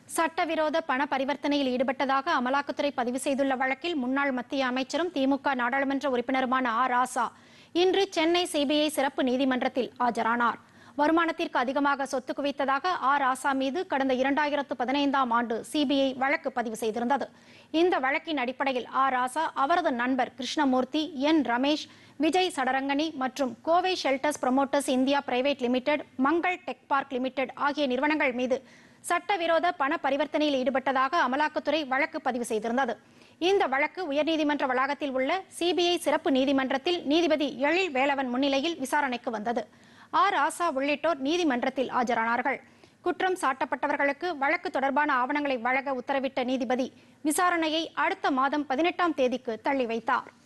சட்டவிரோத பண பரிவர்த்தனையில் ஈடுபட்டதாக அமலாக்கத்துறை பதிவு செய்துள்ள வழக்கில் முன்னாள் மத்திய அமைச்சரும் திமுக நாடாளுமன்ற உறுப்பினருமான ஆ ராசா இன்று சென்னை சிபிஐ சிறப்பு நீதிமன்றத்தில் ஆஜரானார் வருமானத்திற்கு அதிகமாக சொத்து குவித்ததாக ஆ ராசா மீது கடந்த இரண்டாயிரத்து பதினைந்தாம் ஆண்டு சிபிஐ வழக்கு பதிவு செய்திருந்தது இந்த வழக்கின் அடிப்படையில் ஆ ராசா அவரது நண்பர் கிருஷ்ணமூர்த்தி என் ரமேஷ் விஜய் சடரங்கனி மற்றும் Kovai shelters promoters India private limited Mangal tech park limited ஆகிய நிறுவனங்கள் மீது சட்டவிரோத பண பரிவர்த்தனையில் ஈடுபட்டதாக அமலாக்கத்துறை வழக்கு பதிவு செய்திருந்தது இந்த வழக்கு உயர்நீதிமன்ற வளாகத்தில் உள்ள சிபிஐ சிறப்பு நீதிமன்றத்தில் நீதிபதி எழில் வேலவன் முன்னிலையில் விசாரணைக்கு வந்தது ஆர் ஆசா உள்ளிட்டோர் நீதிமன்றத்தில் ஆஜரானார்கள் குற்றம் சாட்டப்பட்டவர்களுக்கு வழக்கு தொடர்பான ஆவணங்களை வழங்க உத்தரவிட்ட நீதிபதி விசாரணையை அடுத்த மாதம் பதினெட்டாம் தேதிக்கு தள்ளி வைத்தார்